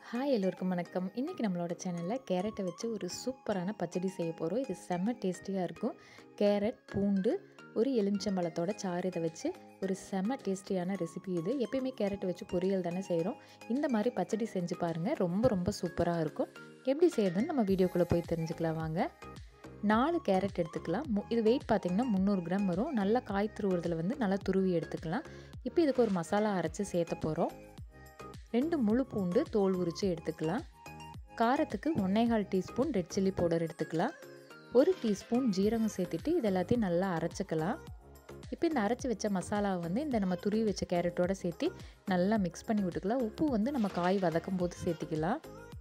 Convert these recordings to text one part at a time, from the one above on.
hi எல்லோருக்கும் வணக்கம் இன்றைக்கி நம்மளோட சேனலில் கேரட்டை வச்சு ஒரு சூப்பரான பச்சடி செய்ய போகிறோம் இது செம்ம டேஸ்டியாக இருக்கும் கேரட் பூண்டு ஒரு எலுமிச்சம்பழத்தோட சாறு இதை வச்சு ஒரு செம்ம டேஸ்டியான ரெசிபி இது எப்பயுமே கேரட்டை வச்சு பொரியல் தானே செய்கிறோம் இந்த மாதிரி பச்சடி செஞ்சு பாருங்கள் ரொம்ப ரொம்ப சூப்பராக இருக்கும் எப்படி செய்யறதுன்னு நம்ம வீடியோக்குள்ளே போய் தெரிஞ்சுக்கலாம் வாங்க நாலு கேரட் எடுத்துக்கலாம் மு இது வெயிட் பார்த்திங்கன்னா முந்நூறு கிராம் வரும் நல்லா காய் துருவுறதுல வந்து நல்லா துருவி எடுத்துக்கலாம் இப்போ இதுக்கு ஒரு மசாலா அரைச்சி சேர்த்த போகிறோம் ரெண்டு முழு பூண்டு தோல் உரித்து எடுத்துக்கலாம் காரத்துக்கு ஒன்னேகால் டீஸ்பூன் ரெட் சில்லி பவுடர் எடுத்துக்கலாம் ஒரு டீஸ்பூன் ஜீரகம் சேர்த்துட்டு இது எல்லாத்தையும் நல்லா அரைச்சிக்கலாம் இப்போ இந்த அரைச்சி வச்ச மசாலாவை வந்து இந்த நம்ம துருவி வச்ச கேரட்டோடு சேர்த்து நல்லா மிக்ஸ் பண்ணி விட்டுக்கலாம் உப்பு வந்து நம்ம காய் வதக்கும் போது சேர்த்திக்கலாம்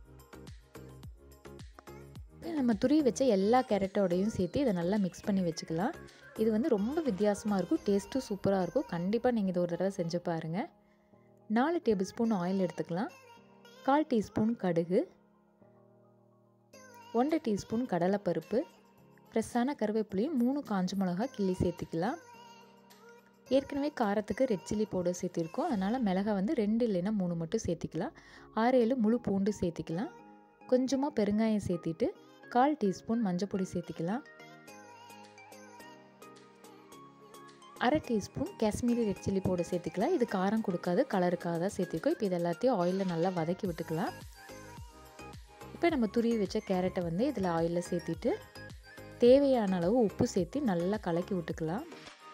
நம்ம துருவி வச்ச எல்லா கேரட்டோடையும் சேர்த்து இதை நல்லா மிக்ஸ் பண்ணி வச்சுக்கலாம் இது வந்து ரொம்ப வித்தியாசமாக இருக்கும் டேஸ்ட்டும் சூப்பராக இருக்கும் கண்டிப்பாக நீங்கள் இதை ஒரு தடவை செஞ்சு பாருங்கள் நாலு டேபிள் ஸ்பூன் ஆயில் எடுத்துக்கலாம் கால் டீஸ்பூன் கடுகு ஒன்றரை டீஸ்பூன் கடலைப்பருப்பு ஃப்ரெஷ்ஷான கருவேப்பிலையும் மூணு காஞ்ச மிளகா கிள்ளி சேர்த்துக்கலாம் ஏற்கனவே காரத்துக்கு ரெட் சில்லி பவுடர் சேர்த்திருக்கோம் அதனால் மிளகா வந்து ரெண்டு இல்லைன்னா மூணு மட்டும் சேர்த்திக்கலாம் ஆறு ஏழு முழு பூண்டு சேர்த்திக்கலாம் கொஞ்சமாக பெருங்காயம் சேர்த்திட்டு கால் டீஸ்பூன் மஞ்சள் சேர்த்திக்கலாம் அரை teaspoon Kashmiri red chilli powder சேர்த்துக்கலாம் இது காரம் கொடுக்காது கலருக்காக தான் சேர்த்துக்கோ இப்போ இது எல்லாத்தையும் ஆயிலில் நல்லா வதக்கி விட்டுக்கலாம் இப்போ நம்ம துருவி வச்ச கேரட்டை வந்து இதில் ஆயிலில் சேர்த்திட்டு தேவையான அளவு உப்பு சேர்த்து நல்லா கலக்கி விட்டுக்கலாம்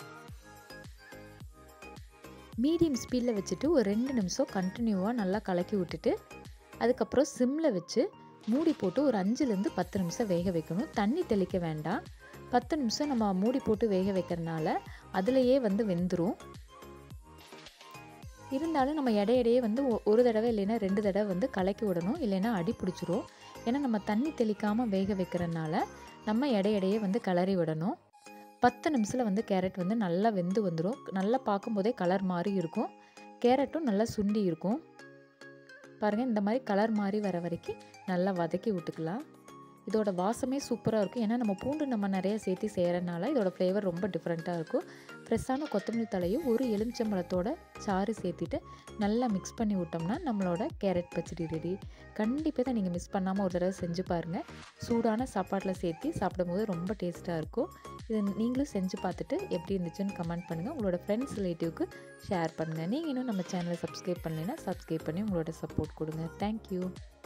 மீடியம் ஸ்பீடில் வச்சுட்டு ஒரு ரெண்டு நிமிஷம் கண்டினியூவாக நல்லா கலக்கி விட்டுட்டு அதுக்கப்புறம் சிம்மில் வச்சு மூடி போட்டு ஒரு அஞ்சுலேருந்து பத்து நிமிஷம் வேக வைக்கணும் தண்ணி தெளிக்க வேண்டாம் பத்து நிமிஷம் நம்ம மூடி போட்டு வேக வைக்கிறனால அதுலேயே வந்து வெந்துடும் இருந்தாலும் நம்ம இடையிடையே வந்து ஒரு தடவை இல்லைன்னா ரெண்டு தடவை வந்து கலக்கி விடணும் இல்லைன்னா அடி பிடிச்சிரும் ஏன்னா நம்ம தண்ணி தெளிக்காமல் வேக வைக்கிறனால நம்ம இடையிடையே வந்து கிளறி விடணும் பத்து நிமிஷத்தில் வந்து கேரட் வந்து நல்லா வெந்து வந்துடும் நல்லா பார்க்கும்போதே கலர் மாதிரி இருக்கும் கேரட்டும் நல்லா சுண்டி இருக்கும் பாருங்கள் இந்த மாதிரி கலர் மாதிரி வர வரைக்கும் நல்லா வதக்கி விட்டுக்கலாம் இதோட வாசமே சூப்பராக இருக்கும் ஏன்னா நம்ம பூண்டு நம்ம நிறைய சேர்த்து செய்கிறனால இதோட ஃப்ளேவர் ரொம்ப டிஃப்ரெண்ட்டாக இருக்கும் ஃப்ரெஷ்ஷான கொத்தமல்லி தலையும் ஒரு எலுமிச்சம்பழத்தோட சாறு சேர்த்துட்டு நல்லா மிக்ஸ் பண்ணி விட்டோம்னா நம்மளோட கேரட் பச்சடி ரெடி கண்டிப்பாக தான் நீங்கள் மிஸ் பண்ணாமல் ஒரு தடவை செஞ்சு பாருங்கள் சூடான சாப்பாட்டில் சேர்த்து சாப்பிடும்போது ரொம்ப டேஸ்ட்டாக இருக்கும் இதை நீங்களும் செஞ்சு பார்த்துட்டு எப்படி இருந்துச்சுன்னு கமெண்ட் பண்ணுங்கள் உங்களோட ஃப்ரெண்ட்ஸ் ரிலேட்டிவ்க்கு ஷேர் பண்ணுங்கள் நீங்கள் இன்னும் நம்ம சேனலை சப்ஸ்கிரைப் பண்ணலைன்னா சப்ஸ்கிரைப் பண்ணி உங்களோட சப்போர்ட் கொடுங்க தேங்க்யூ